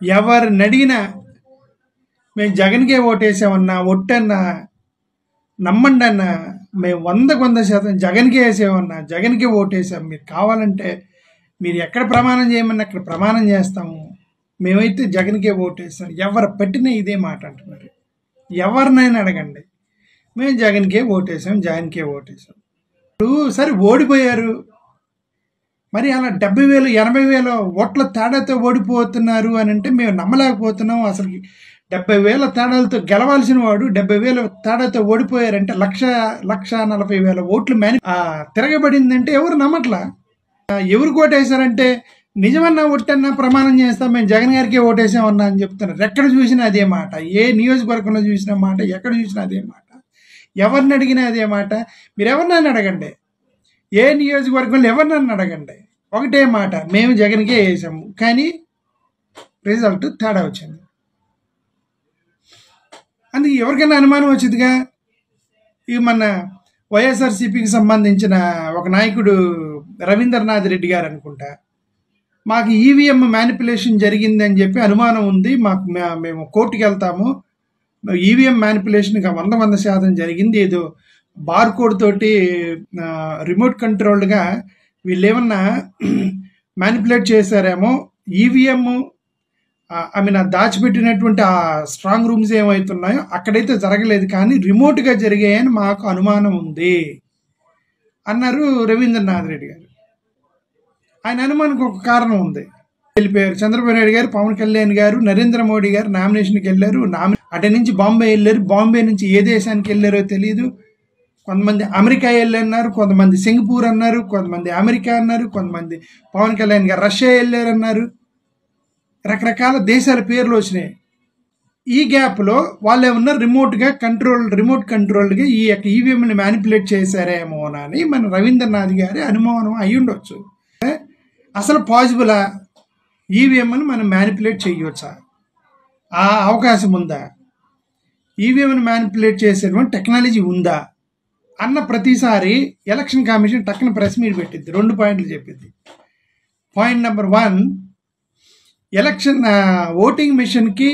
ఎవరిని అడిగినా మేము జగన్కే ఓటేసామన్నా ఒట్టన్నా నమ్మండి అన్న మేము వందకు వంద శాతం జగన్కే వేసామన్నా జగన్కే ఓటేసాం మీరు కావాలంటే మీరు ఎక్కడ ప్రమాణం చేయమని అక్కడ ప్రమాణం చేస్తాము మేమైతే జగన్కే ఓటేస్తాం ఎవరు పెట్టినా ఇదే మాట అంటున్నారు ఎవరినైనా అడగండి మేము జగన్కే ఓటేసాం జగన్కే ఓటేసాం ఇప్పుడు సరే ఓడిపోయారు మరి అలా డెబ్బై వేలు ఎనభై వేల ఓట్ల తేడాతో ఓడిపోతున్నారు అని అంటే మేము నమ్మలేకపోతున్నాం అసలు డెబ్బై వేల తేడాలతో గెలవాల్సిన వాడు డెబ్బై వేల తేడాతో ఓడిపోయారంటే లక్ష లక్ష నలభై వేల ఓట్లు మేని ఆ, తిరగబడిందంటే ఎవరు నమ్మట్లా ఆ, ఎవరు ఓటేశారంటే నిజమన్నా ఒట్టన్నా ప్రమాణం చేస్తాం మేము జగన్ గారికి ఓటేసామన్నా అని చెప్తున్నారు ఎక్కడ చూసినా అదే మాట ఏ నియోజకవర్గంలో చూసినా మాట ఎక్కడ చూసినా అదే మాట ఎవరిని అడిగినా అదే మాట మీరు ఎవరినైనా అడగండి ఏ నియోజకవర్గంలో ఎవరినైనా అడగండి ఒకటే మాట మేము జగన్కే వేసాము కానీ రిజల్ట్ తేడా వచ్చింది అందుకే ఎవరికైనా అనుమానం వచ్చిందిగా ఇవి మన వైఎస్ఆర్సీపీకి సంబంధించిన ఒక నాయకుడు రవీంద్రనాథ్ రెడ్డి గారు అనుకుంటా మాకు ఈవీఎం మ్యానిపులేషన్ జరిగిందని చెప్పి అనుమానం ఉంది మాకు మే- మేము కోర్టుకి వెళ్తాము ఈవీఎం మ్యానిపులేషన్ వంద వంద శాతం జరిగింది ఏదో బార్ కోడ్ తోటి ఆ, రిమోట్ కంట్రోల్డ్గా వీళ్ళు ఏమన్నా మ్యానిపులేట్ చేశారేమో ఈవీఎం ఐ మీన్ దాచిపెట్టినటువంటి ఆ స్ట్రాంగ్ రూమ్స్ ఏమవుతున్నాయో అక్కడైతే జరగలేదు కానీ రిమోట్గా జరిగాయని మాకు అనుమానం ఉంది అన్నారు రవీంద్రనాథ్ రెడ్డి గారు ఆయన అనుమానికి ఒక కారణం ఉంది వెళ్ళిపోయారు చంద్రబాబు నాయుడు గారు పవన్ కళ్యాణ్ గారు నరేంద్ర మోడీ గారు నామినేషన్కి వెళ్ళారు నామి అటు నుంచి బాంబే వెళ్ళారు బాంబే నుంచి ఏ దేశానికి వెళ్ళారో తెలియదు కొంతమంది అమెరికా వెళ్ళన్నారు కొంతమంది సింగపూర్ అన్నారు కొంతమంది అమెరికా అన్నారు కొంతమంది పవన్ కళ్యాణ్ గారు రష్యా వెళ్ళారన్నారు రకరకాల దేశాల పేర్లు వచ్చినాయి ఈ గ్యాప్లో వాళ్ళు ఏమన్నా రిమోట్గా కంట్రోల్ రిమోట్ కంట్రోల్గా ఈ యొక్క ఈవీఎంని మ్యానిపులేట్ చేశారేమో అని మన రవీంద్రనాథ్ గారి అనుమానం అయి ఉండొచ్చు అసలు పాజిబులా ఈవీఎంని మనం మ్యానిపులేట్ చేయవచ్చా ఆ అవకాశం ఉందా ఈవీఎంని మ్యానిపులేట్ చేసేటువంటి టెక్నాలజీ ఉందా అన్న ప్రతిసారి ఎలక్షన్ కమిషన్ టక్కున ప్రెస్ మీట్ పెట్టింది రెండు పాయింట్లు చెప్పింది పాయింట్ నెంబర్ వన్ ఎలక్షన్ ఆ, ఓటింగ్ మిషన్కి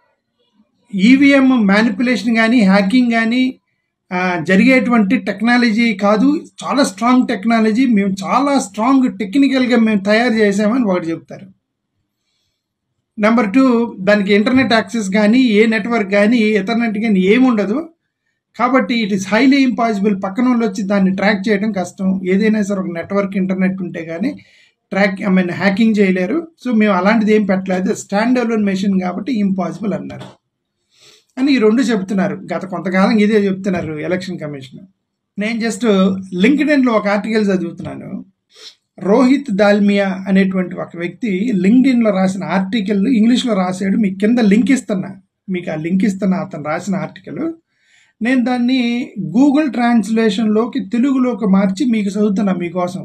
ఈవీఎం మ్యానిపులేషన్ కానీ హ్యాకింగ్ కానీ ఆ, జరిగేటువంటి టెక్నాలజీ కాదు చాలా స్ట్రాంగ్ టెక్నాలజీ మేము చాలా స్ట్రాంగ్ టెక్నికల్గా మేము తయారు చేసామని ఒకటి చెప్తారు నెంబర్ టూ దానికి ఇంటర్నెట్ యాక్సెస్ కానీ ఏ నెట్వర్క్ కానీ ఏ ఎథర్నెట్ కానీ ఏమి ఉండదు కాబట్టి ఇట్ ఈస్ హైలీ ఇంపాసిబుల్ పక్కన వాళ్ళు వచ్చి దాన్ని ట్రాక్ చేయడం కష్టం ఏదైనా సరే ఒక నెట్వర్క్ ఇంటర్నెట్ ఉంటే కానీ ట్రాక్ ఐ మీన్ హ్యాకింగ్ చేయలేరు సో మేము అలాంటిది ఏం పెట్టలేదు స్టాండ్ అలోన్ మెషిన్ కాబట్టి ఇంపాసిబుల్ అన్నారు అని ఈ రెండు చెప్తున్నారు గత కొంతకాలం ఇదే చెప్తున్నారు ఎలక్షన్ కమిషన్ నేను జస్ట్ లింక్డ్ఇన్లో ఒక ఆర్టికల్ చదువుతున్నాను రోహిత్ దాల్మియా అనేటువంటి ఒక వ్యక్తి లింక్డ్ఇన్లో రాసిన ఆర్టికల్ ఇంగ్లీష్లో రాశాడు మీకు కింద లింక్ ఇస్తున్నా మీకు ఆ లింక్ ఇస్తున్నా అతను రాసిన ఆర్టికల్ నేను దాన్ని గూగుల్ ట్రాన్స్లేషన్లోకి తెలుగులోకి మార్చి మీకు చదువుతున్నా మీకోసం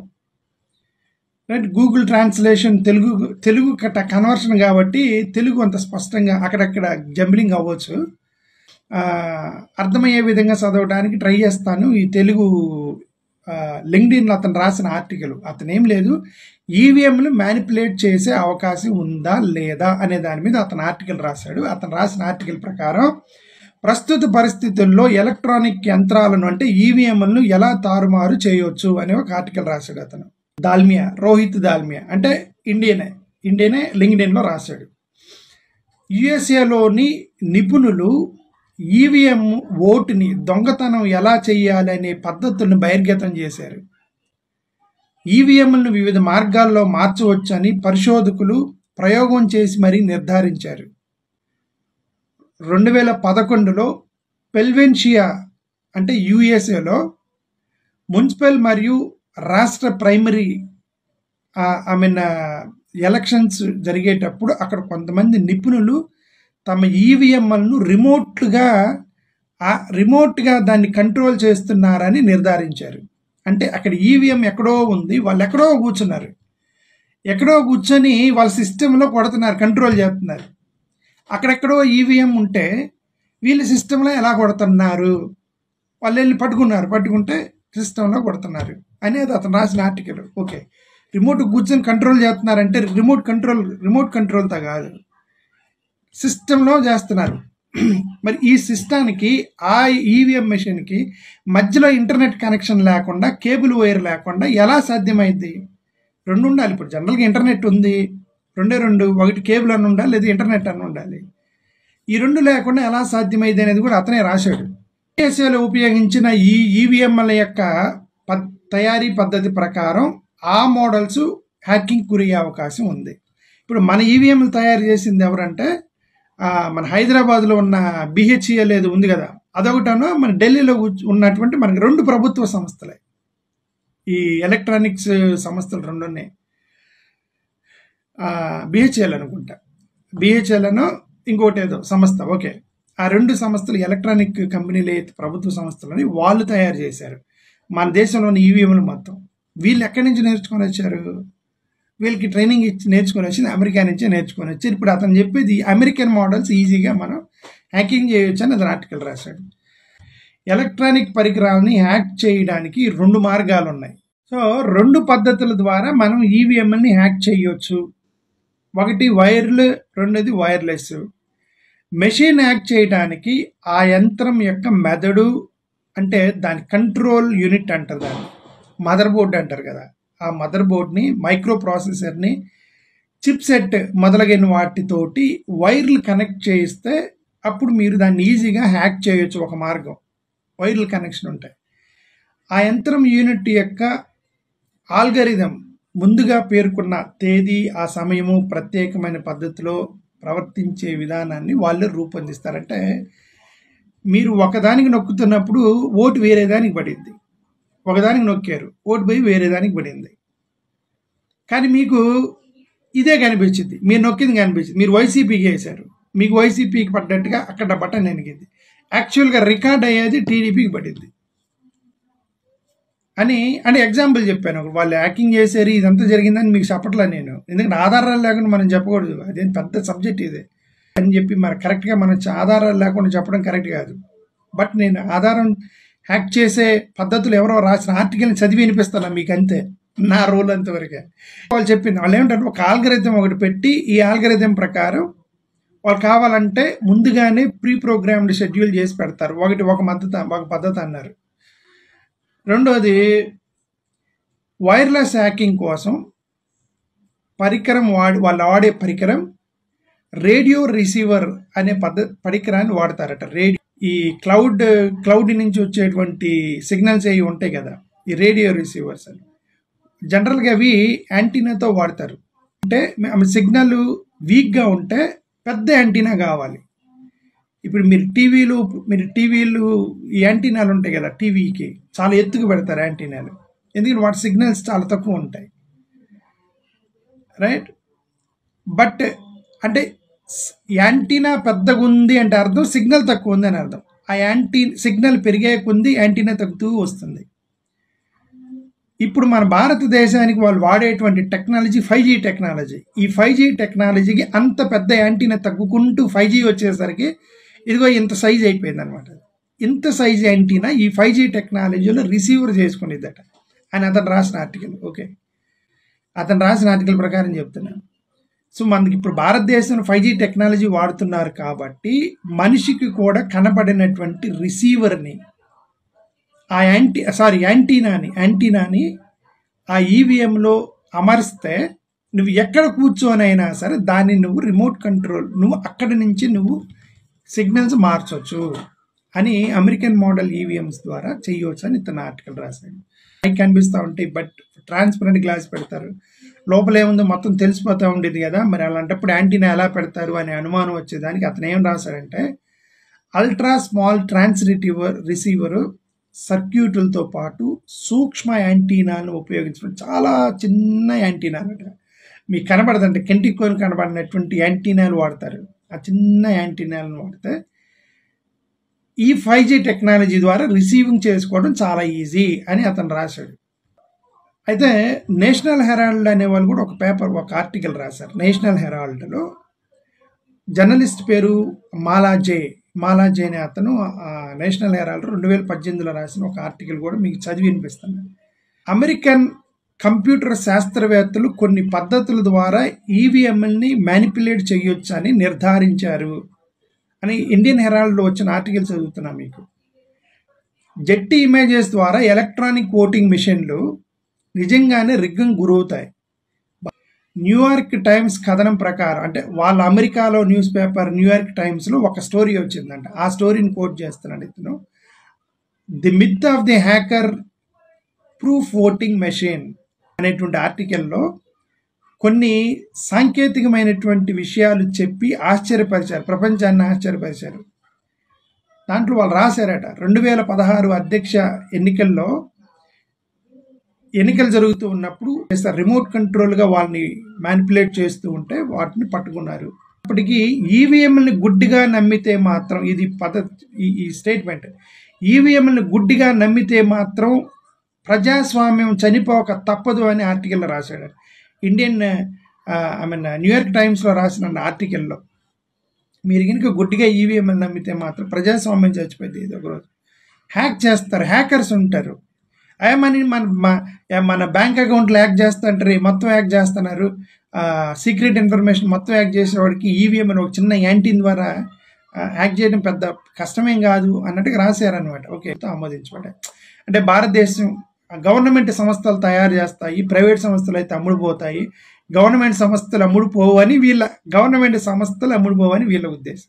right Google translation Telugu Telugu కట్ట కన్వర్షన్ కాబట్టి తెలుగు అంత స్పష్టంగా అక్కడక్కడ జంబ్లింగ్ అవ్వచ్చు ఆ, అర్థమయ్యే విధంగా చదవడానికి ట్రై చేస్తాను ఈ తెలుగు లింక్డ్ఇన్లో అతను రాసిన ఆర్టికల్ అతను ఏం లేదు ఈవీఎంలు మ్యానిపులేట్ చేసే అవకాశం ఉందా లేదా అనే దాని మీద అతను ఆర్టికల్ రాశాడు అతను రాసిన ఆర్టికల్ ప్రకారం ప్రస్తుత పరిస్థితుల్లో ఎలక్ట్రానిక్ యంత్రాలను అంటే ఈవీఎంలను ఎలా తారుమారు చేయొచ్చు అనే ఒక ఆర్టికల్ రాశాడు అతను దాల్మియా రోహిత్ దాల్మియా అంటే ఇండియనే ఇండియనే లింక్డ్ఇన్లో రాశాడు యుఎస్ఏలోని నిపుణులు ఈవీఎం ఓటుని దొంగతనం ఎలా చేయాలి అనే పద్ధతులను బహిర్గతం చేశారు ఈవీఎంలను వివిధ మార్గాల్లో మార్చవచ్చని పరిశోధకులు ప్రయోగం చేసి మరీ నిర్ధారించారు రెండు వేల పదకొండులో పెల్వెన్షియా అంటే యుఎస్ఏలో మున్సిపల్ మరియు రాష్ట్ర ప్రైమరీ ఐ మీన్ ఎలక్షన్స్ జరిగేటప్పుడు అక్కడ కొంతమంది నిపుణులు తమ ఈవీఎంలను రిమోట్లుగా రిమోట్గా దాన్ని కంట్రోల్ చేస్తున్నారని నిర్ధారించారు అంటే అక్కడ ఈవీఎం ఎక్కడో ఉంది వాళ్ళు ఎక్కడో కూర్చున్నారు ఎక్కడో కూర్చొని వాళ్ళ సిస్టంలో కొడుతున్నారు కంట్రోల్ చేస్తున్నారు అక్కడెక్కడో ఈవీఎం ఉంటే వీళ్ళ సిస్టంలో ఎలా కొడుతున్నారు వాళ్ళు వెళ్ళి పట్టుకున్నారు పట్టుకుంటే సిస్టంలో కొడుతున్నారు అనేది అతను రాసిన ఆర్టికల్ ఓకే రిమోట్ కూర్చొని కంట్రోల్ చేస్తున్నారంటే రిమోట్ కంట్రోల్ రిమోట్ కంట్రోల్తో కాదు సిస్టంలో చేస్తున్నారు మరి ఈ సిస్టానికి ఆ ఈవీఎం మెషిన్కి మధ్యలో ఇంటర్నెట్ కనెక్షన్ లేకుండా కేబుల్ వైర్ లేకుండా ఎలా సాధ్యమైంది రెండు ఉండాలి ఇప్పుడు జనరల్గా ఇంటర్నెట్ ఉంది రెండే రెండు ఒకటి కేబుల్ అని ఉండాలి లేదా ఇంటర్నెట్ అని ఉండాలి ఈ రెండు లేకుండా ఎలా సాధ్యమైంది అనేది కూడా అతనే రాశాడు దేశాలు ఉపయోగించిన ఈ ఈవీఎంల యొక్క పద్ తయారీ పద్ధతి ప్రకారం ఆ మోడల్స్ హ్యాకింగ్ గురయ్యే అవకాశం ఉంది ఇప్పుడు మన ఈవీఎంలు తయారు చేసింది ఎవరంటే ఆ, మన హైదరాబాద్లో ఉన్న బిహెచ్ఈఎల్ ఏదో ఉంది కదా అదొకటను మన ఢిల్లీలో కూర్చు- ఉన్నటువంటి మనకి రెండు ప్రభుత్వ సంస్థలే ఈ ఎలక్ట్రానిక్స్ సంస్థలు రెండు ఉన్నాయి బిహెచ్ఎల్ అనుకుంటా బిహెచ్ఎల్ అను ఇంకోటి ఏదో సంస్థ ఓకే ఆ రెండు సంస్థలు ఎలక్ట్రానిక్ కంపెనీలు అయితే ప్రభుత్వ సంస్థలని వాళ్ళు తయారు చేశారు మన దేశంలోని ఈవీఎంలు మొత్తం వీళ్ళు ఎక్కడి నుంచి నేర్చుకొని వచ్చారు వీళ్ళకి ట్రైనింగ్ ఇచ్చి నేర్చుకొని వచ్చింది అమెరికా నుంచే నేర్చుకొని వచ్చారు ఇప్పుడు అతను చెప్పేది అమెరికన్ మోడల్స్ ఈజీగా మనం హ్యాకింగ్ చేయొచ్చు అని అతను ఆర్టికల్ రాశాడు ఎలక్ట్రానిక్ పరికరాలని హ్యాక్ చేయడానికి రెండు మార్గాలు ఉన్నాయి సో రెండు పద్ధతుల ద్వారా మనం ఈవీఎంని హ్యాక్ చేయొచ్చు ఒకటి వైర్లు రెండోది వైర్లెస్ మెషిన్ హ్యాక్ చేయడానికి ఆ యంత్రం యొక్క మెదడు అంటే దాని కంట్రోల్ యూనిట్ అంటారు దాన్ని మదర్ బోర్డ్ అంటారు కదా ఆ మదర్ బోర్డ్ని మైక్రో ప్రాసెసర్ని చిప్ సెట్ మొదలగిన వాటితోటి వైర్లు కనెక్ట్ చేయిస్తే అప్పుడు మీరు దాన్ని ఈజీగా హ్యాక్ చేయొచ్చు ఒక మార్గం వైర్లు కనెక్షన్ ఉంటాయి ఆ యంత్రం యూనిట్ యొక్క ఆల్గరిథం ముందుగా పేర్కొన్న తేదీ ఆ సమయము ప్రత్యేకమైన పద్ధతిలో ప్రవర్తించే విధానాన్ని వాళ్ళు రూపొందిస్తారంటే మీరు ఒకదానికి నొక్కుతున్నప్పుడు ఓటు వేరే దానికి పడింది ఒకదానికి నొక్కారు ఓటు పోయి వేరే దానికి పడింది కానీ మీకు ఇదే కనిపించింది మీరు నొక్కింది కనిపించింది మీరు వైసీపీకి వేశారు మీకు వైసీపీకి పడ్డట్టుగా అక్కడ బటన్ ఎనిగింది యాక్చువల్గా రికార్డ్ అయ్యేది టీడీపీకి పడింది అని అంటే ఎగ్జాంపుల్ చెప్పాను వాళ్ళు హ్యాకింగ్ చేశారు ఇదంతా జరిగిందని మీకు చెప్పట్లే నేను ఎందుకంటే ఆధారాలు లేకుండా మనం చెప్పకూడదు అదేం పెద్ద సబ్జెక్ట్ ఇది అని చెప్పి మరి కరెక్ట్గా మనం చ- ఆధారాలు లేకుండా చెప్పడం కరెక్ట్ కాదు బట్ నేను ఆధారం హ్యాక్ చేసే పద్ధతులు ఎవరో రాసిన ఆర్టికల్ని చదివి వినిపిస్తాను మీకు అంతే నా రోల్ అంతవరకే వాళ్ళు చెప్పింది వాళ్ళు ఏమంటారు ఒక ఆల్గరిథం ఒకటి పెట్టి ఈ ఆల్గరిథం ప్రకారం వాళ్ళు కావాలంటే ముందుగానే ప్రీ ప్రోగ్రామ్డ్ షెడ్యూల్ చేసి పెడతారు ఒకటి ఒక మద్దతు ఒక పద్ధతి అన్నారు రెండోది వైర్లెస్ హ్యాకింగ్ కోసం పరికరం వాడి వాళ్ళు వాడే పరికరం రేడియో రిసీవర్ అనే పద్ధ పరికరాన్ని వాడతారట రేడియో ఈ క్లౌడ్ క్లౌడ్ నుంచి వచ్చేటువంటి సిగ్నల్స్ అవి ఉంటాయి కదా ఈ రేడియో రిసీవర్స్ అని జనరల్గా అవి యాంటీనాతో వాడతారు అంటే సిగ్నల్ వీక్గా ఉంటే పెద్ద యాంటీనా కావాలి ఇప్పుడు మీరు టీవీలు మీరు టీవీలు ఈ యాంటీనాలు ఉంటాయి కదా టీవీకి చాలా ఎత్తుకు పెడతారు యాంటీనాలు ఎందుకంటే వాటి సిగ్నల్స్ చాలా తక్కువ ఉంటాయి రైట్ బట్ అంటే యాంటీనా పెద్దగా ఉంది అంటే అర్థం సిగ్నల్ తక్కువ ఉంది అని అర్థం ఆ యాంటీ సిగ్నల్ పెరిగే కొంది యాంటీనా తగ్గుతూ వస్తుంది ఇప్పుడు మన భారతదేశానికి వాళ్ళు వాడేటువంటి టెక్నాలజీ ఫైవ్ జీ టెక్నాలజీ ఈ ఫైవ్ జీ టెక్నాలజీకి అంత పెద్ద యాంటీనా తగ్గుకుంటూ ఫైవ్ జీ వచ్చేసరికి ఇదిగో ఇంత సైజ్ అయిపోయింది అనమాట ఇంత సైజ్ యాంటీనా ఈ ఫైవ్ జీ టెక్నాలజీలో రిసీవర్ చేసుకునేదట అని అతను రాసిన ఆర్టికల్ ఓకే అతను రాసిన ఆర్టికల్ ప్రకారం చెప్తున్నాను సో మనకి ఇప్పుడు భారతదేశం ఫైవ్ జీ టెక్నాలజీ వాడుతున్నారు కాబట్టి మనిషికి కూడా కనబడినటువంటి రిసీవర్ని ఆ యాంటీ సారీ యాంటీనాని యాంటీనాని ఆ ఈవీఎంలో అమర్స్తే నువ్వు ఎక్కడ కూర్చోనైనా సరే దాన్ని నువ్వు రిమోట్ కంట్రోల్ నువ్వు అక్కడి నుంచి నువ్వు సిగ్నల్స్ మార్చొచ్చు అని అమెరికన్ మోడల్ ఈవీఎంస్ ద్వారా చేయవచ్చు అని ఇతను ఆర్టికల్ రాశాడు పైకి కనిపిస్తూ ఉంటాయి బట్ ట్రాన్స్పరెంట్ గ్లాస్ పెడతారు లోపల ఏముందో మొత్తం తెలిసిపోతూ ఉండేది కదా మరి అలాంటప్పుడు యాంటీనా ఎలా పెడతారు అనే అనుమానం వచ్చేదానికి అతను ఏం రాశాడంటే అల్ట్రా స్మాల్ ట్రాన్స్రిటీవర్ రిసీవరు సర్క్యూట్లతో పాటు సూక్ష్మ యాంటీనాను ఉపయోగించడం చాలా చిన్న యాంటీనాలు మీకు కనబడదంటే కెంటికోలు కనబడినటువంటి యాంటీనాలు వాడతారు ఆ చిన్న యాంటీనాలను వాడితే ఈ ఫైవ్ జీ టెక్నాలజీ ద్వారా రిసీవింగ్ చేసుకోవడం చాలా ఈజీ అని అతను రాశాడు అయితే నేషనల్ హెరాల్డ్ అనే వాళ్ళు కూడా ఒక పేపర్ ఒక ఆర్టికల్ రాశారు నేషనల్ హెరాల్డ్లో జర్నలిస్ట్ పేరు మాలా జే మాలా జే అనే అతను ఆ నేషనల్ హెరాల్డ్ రెండు వేల పద్దెనిమిదిలో రాసిన ఒక ఆర్టికల్ కూడా మీకు చదివి వినిపిస్తాను అమెరికన్ కంప్యూటర్ శాస్త్రవేత్తలు కొన్ని పద్ధతుల ద్వారా ఈవీఎంఎల్ని మ్యానిపులేట్ చేయొచ్చు అని నిర్ధారించారు అని ఇండియన్ హెరాల్డ్లో వచ్చిన ఆర్టికల్ చదువుతున్నా మీకు జెట్టి ఇమేజెస్ ద్వారా ఎలక్ట్రానిక్ ఓటింగ్ మిషన్లు నిజంగానే రిగ్గం గురవుతాయి న్యూయార్క్ టైమ్స్ కథనం ప్రకారం అంటే వాళ్ళ అమెరికాలో న్యూస్ పేపర్ న్యూయార్క్ టైమ్స్లో ఒక స్టోరీ వచ్చిందంట ఆ స్టోరీని కోట్ చేస్తున్నాడు ఇతను the myth of the hacker proof voting machine అనేటువంటి ఆర్టికల్లో కొన్ని సాంకేతికమైనటువంటి విషయాలు చెప్పి ఆశ్చర్యపరిచారు ప్రపంచాన్ని ఆశ్చర్యపరిచారు దాంట్లో వాళ్ళు రాశారట రెండు వేల పదహారు అధ్యక్ష ఎన్నికల్లో ఎన్నికలు జరుగుతూ ఉన్నప్పుడు రిమోట్ కంట్రోల్గా వాళ్ళని మ్యానిపులేట్ చేస్తూ ఉంటే వాటిని పట్టుకున్నారు ఇప్పటికీ ఈవీఎంని గుడ్డిగా నమ్మితే మాత్రం ఇది పద్ధతి ఈ ఈ స్టేట్మెంట్ ఈవీఎంని గుడ్డిగా నమ్మితే మాత్రం ప్రజాస్వామ్యం చనిపోక తప్పదు అని ఆర్టికల్లో రాశాడు ఇండియన్ ఐ మీన్ న్యూయార్క్ టైమ్స్లో రాసిన ఆర్టికల్లో మీరు కనుక గుడ్డిగా ఈవీఎంని నమ్మితే మాత్రం ప్రజాస్వామ్యం చచ్చిపోయింది ఇది ఒకరోజు హ్యాక్ చేస్తారు హ్యాకర్స్ ఉంటారు ఏమని మన మ- మన బ్యాంక్ అకౌంట్లో హ్యాక్ చేస్తుంటారు మొత్తం హ్యాక్ చేస్తున్నారు సీక్రెట్ ఇన్ఫర్మేషన్ మొత్తం హ్యాక్ చేసేవాడికి ఈవీఎం అని ఒక చిన్న యాంటీన్ ద్వారా ఆ, హ్యాక్ చేయడం పెద్ద కష్టమేం కాదు అన్నట్టుగా రాశారనమాట ఓకే ఆమోదించబడ్డాయి అంటే భారతదేశం గవర్నమెంట్ సంస్థలు తయారు చేస్తాయి ప్రైవేట్ సంస్థలు అయితే అమ్ముడుపోతాయి గవర్నమెంట్ సంస్థలు అమ్ముడుపోవు అని వీళ్ళ గవర్నమెంట్ సంస్థలు అమ్ముడుపోవని వీళ్ళ ఉద్దేశం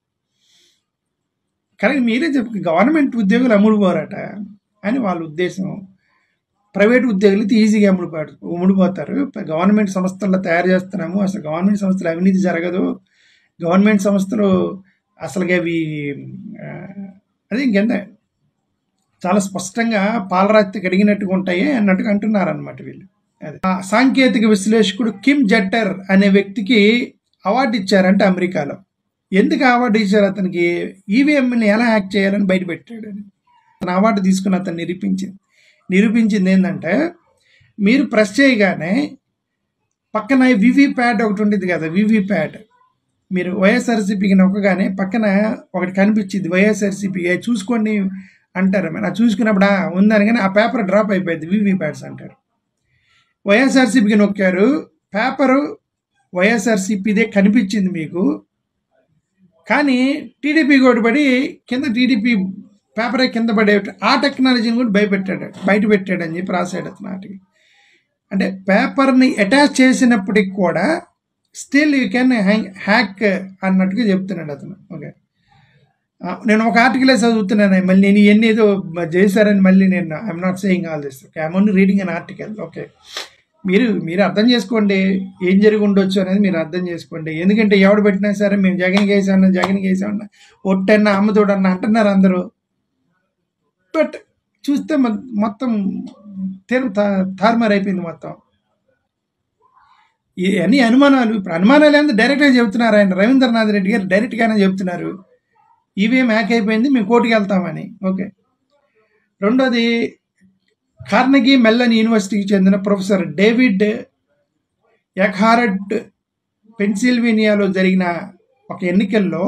కానీ మీరే చెప్పు గవర్నమెంట్ ఉద్యోగులు అమ్ముడుపోరట అని వాళ్ళ ఉద్దేశం ప్రైవేట్ ఉద్యోగులు అయితే ఈజీగా అమ్ముడుపోయాడు అమ్ముడుపోతారు గవర్నమెంట్ సంస్థల్లో తయారు చేస్తున్నాము అసలు గవర్నమెంట్ సంస్థలు అవినీతి జరగదు గవర్నమెంట్ సంస్థలు అసలుగా అవి ఆ, అదే ఇంకెంత చాలా స్పష్టంగా పాలరాతి కడిగినట్టుగా ఉంటాయి అన్నట్టుగా అంటున్నారు అనమాట వీళ్ళు అది ఆ సాంకేతిక విశ్లేషకుడు కిమ్ జట్టర్ అనే వ్యక్తికి అవార్డు ఇచ్చారంటే అమెరికాలో ఎందుకు అవార్డు ఇచ్చారు అతనికి ఈవీఎంని ఎలా హ్యాక్ చేయాలని బయట పెట్టాడు అని అతను అవార్డు తీసుకుని అతను నిరూపించింది నిరూపించింది ఏంటంటే మీరు ప్రెస్ చేయగానే పక్కన వివి ప్యాడ్ ఒకటి ఉండేది కదా వివి ప్యాడ్ మీరు వైఎస్ఆర్సీపీకి నొక్కగానే పక్కన ఒకటి కనిపించింది వైఎస్ఆర్సీపీ చూసుకోండి అంటారు మరి ఆ చూసుకున్నప్పుడు "ఆ, ఉందని కానీ ఆ పేపర్ డ్రాప్ అయిపోయింది వివి ప్యాడ్స్ అంటారు వైఎస్ఆర్సీపీకి నొక్కారు పేపరు వైఎస్ఆర్సీపీదే కనిపించింది మీకు కానీ టీడీపీ పడి కింద టీడీపీ పేపరే కింద పడే ఆ టెక్నాలజీని కూడా భయపెట్టాడు బయట పెట్టాడు అని చెప్పి రాశాడు అతను ఆర్టికల్ అంటే పేపర్ని అటాచ్ చేసినప్పటికి కూడా స్టిల్ యూ కెన్ హ్యాక్ అన్నట్టుగా చెప్తున్నాడు అతను ఓకే ఆ, నేను ఒక ఆర్టికలే చదువుతున్నాను మళ్ళీ నేను ఇవన్నీ ఏదో చేశారని మళ్ళీ నేను I'm not saying all this okay I'm only reading an article okay మీరు మీరు అర్థం చేసుకోండి ఏం జరిగి ఉండొచ్చు అనేది మీరు అర్థం చేసుకోండి ఎందుకంటే ఎవడు పెట్టినా సరే మేము జగన్ వేసామన్నా జగన్ వేసామన్నా ఒట్టన్నా అమ్మతోడన్నా అంటున్నారు అందరూ బట్ చూస్తే మొ- మొత్తం తెరు తారుమారు అయిపోయింది మొత్తం ఈ అన్ని అనుమానాలు ఇప్పుడు అనుమానాలు ఏంది డైరెక్ట్గా చెబుతున్నారు ఆయన రవీంద్రనాథ్ రెడ్డి గారు డైరెక్ట్గానే చెప్తున్నారు ఈవీఎం హ్యాక్ అయిపోయింది మేము కోర్టుకి వెళ్తామని ఓకే రెండోది కార్నగీ మెల్లన్ యూనివర్సిటీకి చెందిన ప్రొఫెసర్ డేవిడ్ ఎక్హారట్ పెన్సిల్వేనియాలో జరిగిన ఒక ఎన్నికల్లో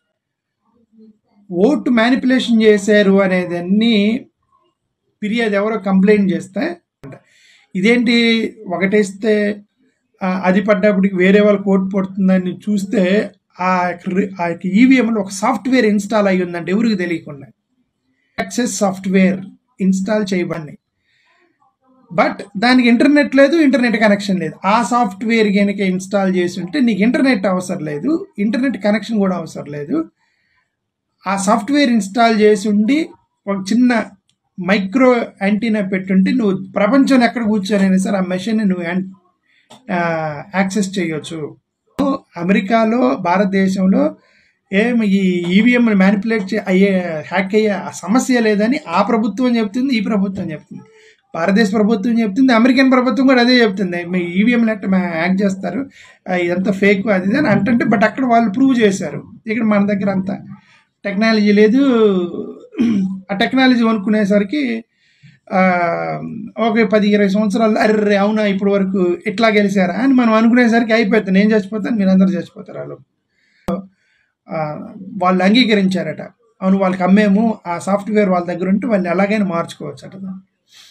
ఓటు మ్యానిపులేషన్ చేశారు అనేది అన్ని ఫిర్యాదు ఎవరో కంప్లైంట్ చేస్తే ఇదేంటి ఒకటేస్తే ఆ, అది పడ్డప్పటికి వేరే వాళ్ళకి ఓటు పడుతుందని చూస్తే ఆ యొక్క- ఆ యొక్క ఈవీఎంలో ఒక సాఫ్ట్వేర్ ఇన్స్టాల్ అయ్యి ఉందంటే ఎవరికి తెలియకుండా యాక్సెస్ సాఫ్ట్వేర్ ఇన్స్టాల్ చేయబడి బట్ దానికి ఇంటర్నెట్ లేదు ఇంటర్నెట్ కనెక్షన్ లేదు ఆ సాఫ్ట్వేర్ కనుక ఇన్స్టాల్ చేసి ఉంటే నీకు ఇంటర్నెట్ అవసరం లేదు ఇంటర్నెట్ కనెక్షన్ కూడా అవసరం లేదు ఆ సాఫ్ట్వేర్ ఇన్స్టాల్ చేసి ఉండి ఒక చిన్న మైక్రో యాంటీనా పెట్టుంటే నువ్వు ప్రపంచంలో ఎక్కడ కూర్చొని సరే ఆ మెషిన్ని నువ్వు యాన్- ఆ, యాక్సెస్ చేయొచ్చు అమెరికాలో భారతదేశంలో ఏం ఈ ఈవీఎం మ్యానిపులేట్ చే అయ్యే హ్యాక్ అయ్యే ఆ సమస్య లేదని ఆ ప్రభుత్వం చెప్తుంది ఈ ప్రభుత్వం చెప్తుంది భారతదేశ ప్రభుత్వం చెప్తుంది అమెరికన్ ప్రభుత్వం కూడా అదే చెప్తుంది మీ ఈవీఎం నెట్ హ్యాక్ చేస్తారు ఆ, ఇదంతా ఫేక్ అది ఇది అని అంటే బట్ అక్కడ వాళ్ళు ప్రూవ్ చేశారు ఇక్కడ మన దగ్గర అంత టెక్నాలజీ లేదు ఆ టెక్నాలజీ కొనుక్కునేసరికి ఆ, ఒక పది ఇరవై సంవత్సరాలు అర్రే అవునా ఇప్పటి వరకు ఇట్లా గెలిచారా అని మనం అనుకునేసరికి అయిపోతుంది నేను చచ్చిపోతాను మీరు అందరూ చచ్చిపోతారు వాళ్ళు ఆ, వాళ్ళు అంగీకరించారట అవును వాళ్ళకి అమ్మేము ఆ సాఫ్ట్వేర్ వాళ్ళ దగ్గర ఉంటే వాళ్ళు ఎలాగైనా మార్చుకోవచ్చు అట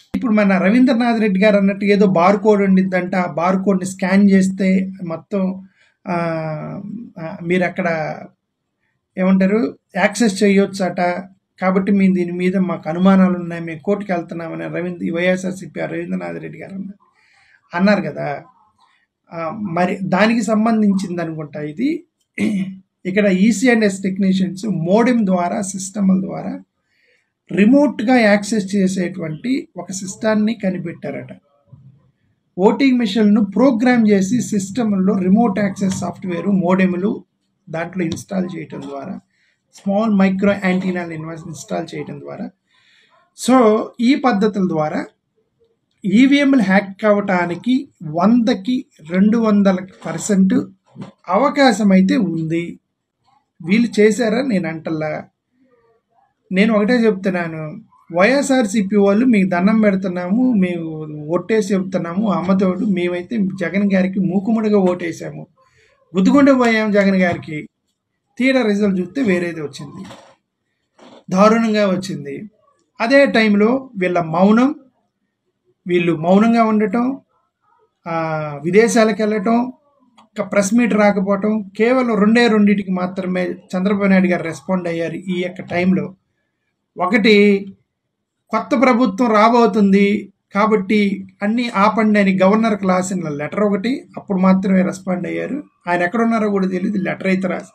ఇప్పుడు మన రవీంద్రనాథ్ రెడ్డి గారు అన్నట్టు ఏదో బార్ కోడ్ ఉండిద్దంట ఆ బార్ కోడ్ని స్కాన్ చేస్తే మొత్తం ఆ, ఆ, మీరు అక్కడ ఏమంటారు యాక్సెస్ చేయొచ్చట కాబట్టి మేము దీని మీద మాకు అనుమానాలు ఉన్నాయి మేము కోర్టుకి వెళ్తున్నామని రవీంద్ర వైఎస్ఆర్సీపీ రవీంద్రనాథ్ రెడ్డి గారు అన్నారు అన్నారు కదా ఆ, మరి దానికి సంబంధించింది అనుకుంటా ఇది ఇక్కడ EC and S technicians modem ద్వారా సిస్టమ్ల ద్వారా రిమోట్గా యాక్సెస్ చేసేటువంటి ఒక సిస్టాన్ని కనిపెట్టారట ఓటింగ్ మిషన్ను ప్రోగ్రామ్ చేసి సిస్టంలో రిమోట్ యాక్సెస్ సాఫ్ట్వేర్ మోడెములు దాంట్లో ఇన్స్టాల్ చేయటం ద్వారా స్మాల్ మైక్రో యాంటీనాలు ఇన్స్టాల్ చేయటం ద్వారా సో ఈ పద్ధతుల ద్వారా ఈవీఎంలు హ్యాక్ కావటానికి వందకి రెండు వందల పర్సెంట్ అవకాశం అయితే ఉంది వీళ్ళు చేశారా నేను అంటల్లా నేను ఒకటే చెప్తున్నాను వైఎస్ఆర్సీపీ వాళ్ళు మీకు దండం పెడుతున్నాము మేము ఓటేసి చెప్తున్నాము అమ్మతోడు మేమైతే జగన్ గారికి మూకుముడిగా ఓటేసాము గుద్దుకుంటూ పోయాము జగన్ గారికి తీరా రిజల్ట్ చూస్తే వేరేది వచ్చింది దారుణంగా వచ్చింది అదే టైంలో వీళ్ళ మౌనం వీళ్ళు మౌనంగా ఉండటం ఆ, విదేశాలకు వెళ్ళటం ఒక ప్రెస్ మీట్ రాకపోవటం కేవలం రెండే రెండింటికి మాత్రమే చంద్రబాబు నాయుడు గారు రెస్పాండ్ అయ్యారు ఈ యొక్క టైంలో ఒకటి కొత్త ప్రభుత్వం రాబోతుంది కాబట్టి అన్ని ఆపండి అని గవర్నర్కి రాసిన లెటర్ ఒకటి అప్పుడు మాత్రమే రెస్పాండ్ అయ్యారు ఆయన ఎక్కడున్నారో కూడా తెలియదు లెటర్ అయితే రాసి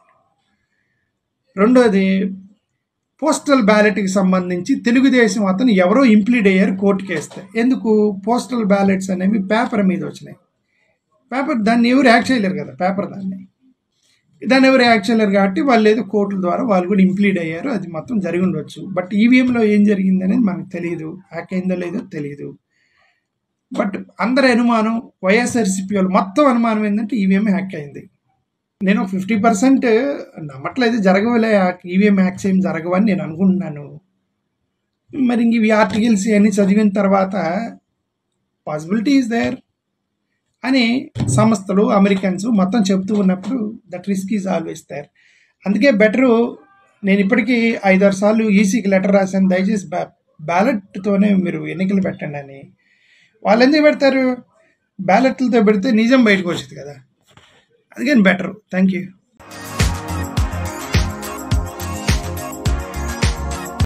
రెండోది పోస్టల్ బ్యాలెట్కి సంబంధించి తెలుగుదేశం అతను ఎవరో ఇంప్లీడ్ అయ్యారు కోర్టుకి వేస్తే ఎందుకు పోస్టల్ బ్యాలెట్స్ అనేవి పేపర్ మీద వచ్చినాయి పేపర్ దాన్ని ఎవరు యాక్ట్ చేయలేరు కదా పేపర్ దాన్ని దాన్ని ఎవరు యాక్ట్ చేయలేరు కాబట్టి వాళ్ళు ఏదో కోర్టుల ద్వారా వాళ్ళు కూడా ఇంప్లీడ్ అయ్యారు అది మొత్తం జరిగి ఉండొచ్చు బట్ ఈవీఎంలో ఏం జరిగింది అనేది మనకు తెలియదు హ్యాక్ అయిందో లేదో తెలియదు బట్ అందరి అనుమానం వైఎస్ఆర్సీపీ వాళ్ళు మొత్తం అనుమానం ఏంటంటే ఈవీఎం హ్యాక్ అయింది నేను ఫిఫ్టీ పర్సెంట్ నమ్మట్లేదు జరగవలే ఈవీఎం హ్యాక్స్ ఏం జరగవని నేను అనుకుంటున్నాను మరి ఇంక ఇవి ఆర్టికల్స్ అన్ని చదివిన తర్వాత పాసిబిలిటీ ఈజ్ దేర్ అని సంస్థలు అమెరికన్స్ మొత్తం చెప్తూ ఉన్నప్పుడు that risk is always there అందుకే బెటరు నేను ఇప్పటికీ ఐదారు సార్లు ఈసీకి లెటర్ రాశాను దయచేసి బ్యా బ్యాలెట్తోనే మీరు ఎన్నికలు పెట్టండి అని వాళ్ళు ఎందుకు పెడతారు బ్యాలెట్లతో పెడితే నిజం బయటకు వచ్చింది కదా అందుకని బెటర్ థ్యాంక్ యూ